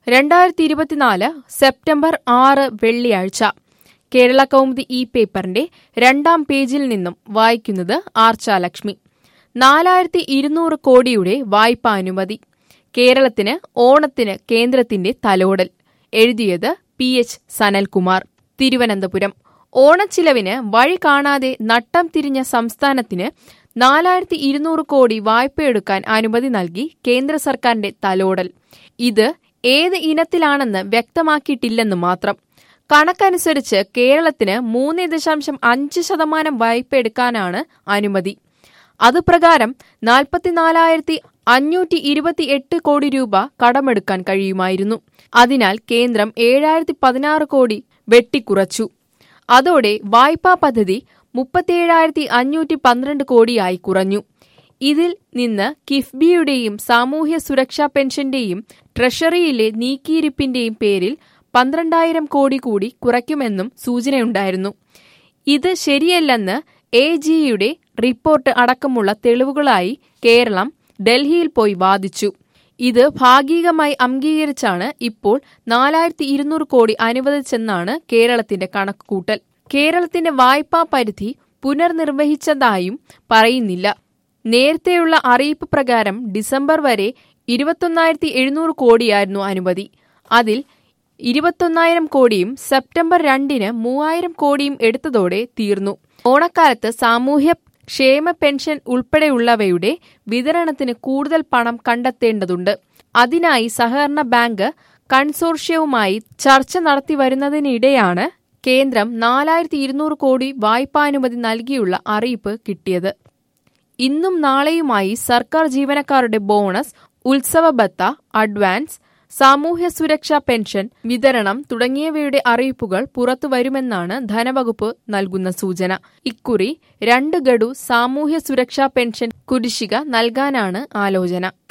രണ്ടായിരത്തി ഇരുപത്തിനാല് സെപ്റ്റംബർ ആറ് വെള്ളിയാഴ്ച കേരള കൗമുദി ഈ പേപ്പറിന്റെ രണ്ടാം പേജിൽ നിന്നും വായിക്കുന്നത് ആർച്ചാലക്ഷ്മി നാലായിരത്തി ഇരുന്നൂറ് കോടിയുടെ വായ്പാനുമതി കേരളത്തിന് ഓണത്തിന് കേന്ദ്രത്തിന്റെ തലോടൽ എഴുതിയത് പി എച്ച് സനൽകുമാർ തിരുവനന്തപുരം ഓണച്ചിലവിന് വഴി കാണാതെ നട്ടം തിരിഞ്ഞ സംസ്ഥാനത്തിന് നാലായിരത്തി ഇരുന്നൂറ് കോടി വായ്പയെടുക്കാൻ അനുമതി നൽകി കേന്ദ്ര സർക്കാരിന്റെ തലോടൽ ഇത് ഏത് ഇനത്തിലാണെന്ന് വ്യക്തമാക്കിയിട്ടില്ലെന്ന് മാത്രം കണക്കനുസരിച്ച് കേരളത്തിന് മൂന്ന് ദശാംശം അഞ്ച് ശതമാനം വായ്പ എടുക്കാനാണ് അനുമതി അതുപ്രകാരം നാൽപ്പത്തിനാലായിരത്തി അഞ്ഞൂറ്റി ഇരുപത്തി എട്ട് കോടി രൂപ കടമെടുക്കാൻ കഴിയുമായിരുന്നു അതിനാൽ കേന്ദ്രം ഏഴായിരത്തി പതിനാറ് കോടി വെട്ടിക്കുറച്ചു അതോടെ വായ്പാ പദ്ധതി മുപ്പത്തിയേഴായിരത്തി അഞ്ഞൂറ്റി പന്ത്രണ്ട് കോടിയായി കുറഞ്ഞു ഇതിൽ നിന്ന് കിഫ്ബിയുടെയും സാമൂഹ്യ സുരക്ഷാ പെൻഷന്റെയും ട്രഷറിയിലെ നീക്കിയിരിപ്പിന്റെയും പേരിൽ പന്ത്രണ്ടായിരം കോടി കൂടി കുറയ്ക്കുമെന്നും സൂചനയുണ്ടായിരുന്നു ഇത് ശരിയല്ലെന്ന് എ ജിയുടെ റിപ്പോർട്ട് അടക്കമുള്ള തെളിവുകളായി കേരളം ഡൽഹിയിൽ പോയി വാദിച്ചു ഇത് ഭാഗികമായി അംഗീകരിച്ചാണ് ഇപ്പോൾ നാലായിരത്തി ഇരുന്നൂറ് കോടി അനുവദിച്ചെന്നാണ് കേരളത്തിന്റെ കണക്കുകൂട്ടൽ കേരളത്തിന്റെ വായ്പാ പരിധി പുനർനിർവഹിച്ചതായും പറയുന്നില്ല നേരത്തെയുള്ള അറിയിപ്പ് പ്രകാരം ഡിസംബർ വരെ ഇരുപത്തൊന്നായിരത്തി എഴുന്നൂറ് കോടിയായിരുന്നു അനുമതി അതിൽ ഇരുപത്തൊന്നായിരം കോടിയും സെപ്റ്റംബർ രണ്ടിന് മൂവായിരം കോടിയും എടുത്തതോടെ തീർന്നു ഓണക്കാലത്ത് സാമൂഹ്യ ക്ഷേമ പെൻഷൻ ഉൾപ്പെടെയുള്ളവയുടെ വിതരണത്തിന് കൂടുതൽ പണം കണ്ടെത്തേണ്ടതുണ്ട് അതിനായി സഹകരണ ബാങ്ക് കൺസോർഷ്യവുമായി ചർച്ച നടത്തിവരുന്നതിനിടെയാണ് കേന്ദ്രം നാലായിരത്തി ഇരുന്നൂറ് കോടി വായ്പാനുമതി നൽകിയുള്ള അറിയിപ്പ് കിട്ടിയത് ഇന്നും നാളെയുമായി സർക്കാർ ജീവനക്കാരുടെ ബോണസ് ഉത്സവ ബത്ത അഡ്വാൻസ് സാമൂഹ്യ സുരക്ഷാ പെൻഷൻ വിതരണം തുടങ്ങിയവയുടെ അറിയിപ്പുകൾ പുറത്തുവരുമെന്നാണ് ധനവകുപ്പ് നൽകുന്ന സൂചന ഇക്കുറി രണ്ട് ഗഡു സാമൂഹ്യ സുരക്ഷാ പെൻഷൻ കുടിശ്ശിക നൽകാനാണ് ആലോചന